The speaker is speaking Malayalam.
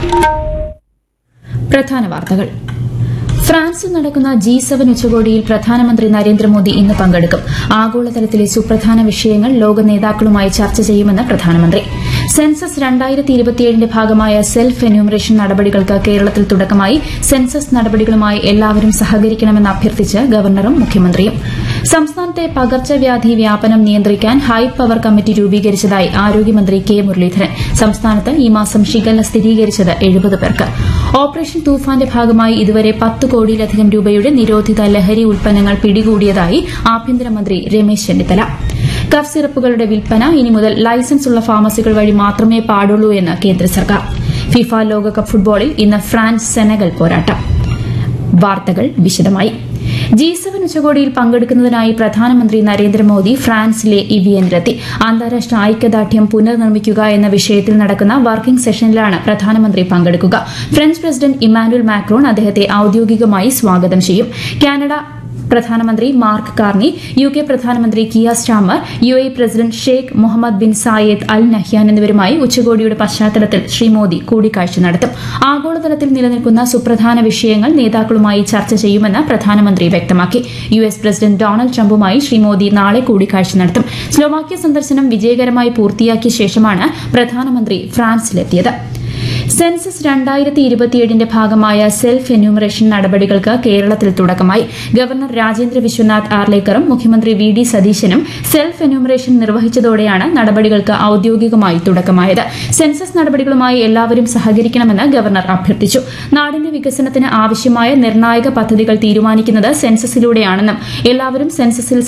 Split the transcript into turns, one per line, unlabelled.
പ്രധാന വാർത്തകൾ ഫ്രാൻസിൽ നടക്കുന്ന ജി സെവൻ ഉച്ചകോടിയിൽ പ്രധാനമന്ത്രി നരേന്ദ്രമോദി ഇന്ന് പങ്കെടുക്കും ആഗോളതലത്തിലെ സുപ്രധാന വിഷയങ്ങൾ ലോക നേതാക്കളുമായി ചർച്ച ചെയ്യുമെന്ന് പ്രധാനമന്ത്രി സെൻസസ് രണ്ടായിരത്തി ഇരുപത്തിയേഴിന്റെ ഭാഗമായ സെൽഫ് എന്യൂമറേഷൻ നടപടികൾക്ക് കേരളത്തിൽ തുടക്കമായി സെൻസസ് നടപടികളുമായി എല്ലാവരും സഹകരിക്കണമെന്ന് അഭ്യർത്ഥിച്ച് ഗവർണറും മുഖ്യമന്ത്രിയും സംസ്ഥാനത്തെ പകർച്ചവ്യാധി വ്യാപനം നിയന്ത്രിക്കാൻ ഹൈ പവർ കമ്മിറ്റി രൂപീകരിച്ചതായി ആരോഗ്യമന്ത്രി കെ മുരളീധരൻ സംസ്ഥാനത്ത് ഈ മാസം ഷിഗല്ല സ്ഥിരീകരിച്ചത് എഴുപത് പേർക്ക് ഓപ്പറേഷൻ തൂഫാന്റെ ഭാഗമായി ഇതുവരെ പത്ത് കോടിയിലധികം രൂപയുടെ നിരോധിത ലഹരി ഉൽപ്പന്നങ്ങൾ പിടികൂടിയതായി ആഭ്യന്തരമന്ത്രി രമേശ് ചെന്നിത്തല കഫ് സിറപ്പുകളുടെ വിൽപ്പന ഇനി മുതൽ ലൈസൻസ് ഉള്ള ഫാർമസികൾ വഴി മാത്രമേ പാടുള്ളൂ എന്ന് കേന്ദ്ര സർക്കാർ ഫിഫ ലോകകപ്പ് ഫുട്ബോളിൽ ഇന്ന് ഫ്രാൻസ് സെനഗൽ പോരാട്ടം വാർത്തകൾ വിശദമായി ജി സെവൻ ഉച്ചകോടിയിൽ പങ്കെടുക്കുന്നതിനായി പ്രധാനമന്ത്രി നരേന്ദ്രമോദി ഫ്രാൻസിലെ ഇവിയനിലെത്തി അന്താരാഷ്ട്ര ഐക്യദാർഢ്യം പുനർനിർമ്മിക്കുക എന്ന വിഷയത്തിൽ നടക്കുന്ന വർക്കിംഗ് സെഷനിലാണ് പ്രധാനമന്ത്രി പങ്കെടുക്കുക ഫ്രഞ്ച് പ്രസിഡന്റ് ഇമാനുവൽ മാക്രോൺ അദ്ദേഹത്തെ ഔദ്യോഗികമായി സ്വാഗതം ചെയ്യും കാനഡ പ്രധാനമന്ത്രി മാർക്ക് കാർണി യു കെ പ്രധാനമന്ത്രി Keir Starmer U A president Sheikh Mohammed bin Zayed Al Nahyan എന്നിവരുമായി ഉച്ചകോടിയുടെ പശ്ചാത്തലത്തിൽ ശ്രീ മോദി കൂടിക്കാഴ്ച നടത്തും ആഗോളതലത്തിൽ നിലനിൽക്കുന്ന സുപ്രധാന വിഷയങ്ങൾ നേതാക്കളുമായി ചർച്ച ചെയ്യുമെന്ന് പ്രധാനമന്ത്രി വ്യക്തമാക്കി യു എസ് പ്രസിഡന്റ് ഡൊണാൾഡ് ട്രംപുമായി ശ്രീ മോദി നാളെ കൂടിക്കാഴ്ച നടത്തും സ്ലോവാക്യ സന്ദർശനം വിജയകരമായി പൂർത്തിയാക്കിയ ശേഷമാണ് പ്രധാനമന്ത്രി ഫ്രാൻസിലെത്തിയത് സെൻസസ് രണ്ടായിരത്തി ഇരുപത്തിയേഴിന്റെ ഭാഗമായ സെൽഫ് എന്യൂമറേഷൻ നടപടികൾക്ക് കേരളത്തിൽ തുടക്കമായി ഗവർണർ രാജേന്ദ്ര വിശ്വനാഥ് ആർലേക്കറും മുഖ്യമന്ത്രി വി ഡി സതീശനും സെൽഫ് എന്യൂമറേഷൻ നിർവഹിച്ചതോടെയാണ് നടപടികൾക്ക് ഔദ്യോഗികമായി തുടക്കമായത് സെൻസസ് നടപടികളുമായി എല്ലാവരും സഹകരിക്കണമെന്ന് ഗവർണർ അഭ്യർത്ഥിച്ചു നാടിന്റെ വികസനത്തിന് ആവശ്യമായ നിർണായക പദ്ധതികൾ തീരുമാനിക്കുന്നത് സെൻസസിലൂടെയാണെന്നും എല്ലാവരും സെൻസസിൽ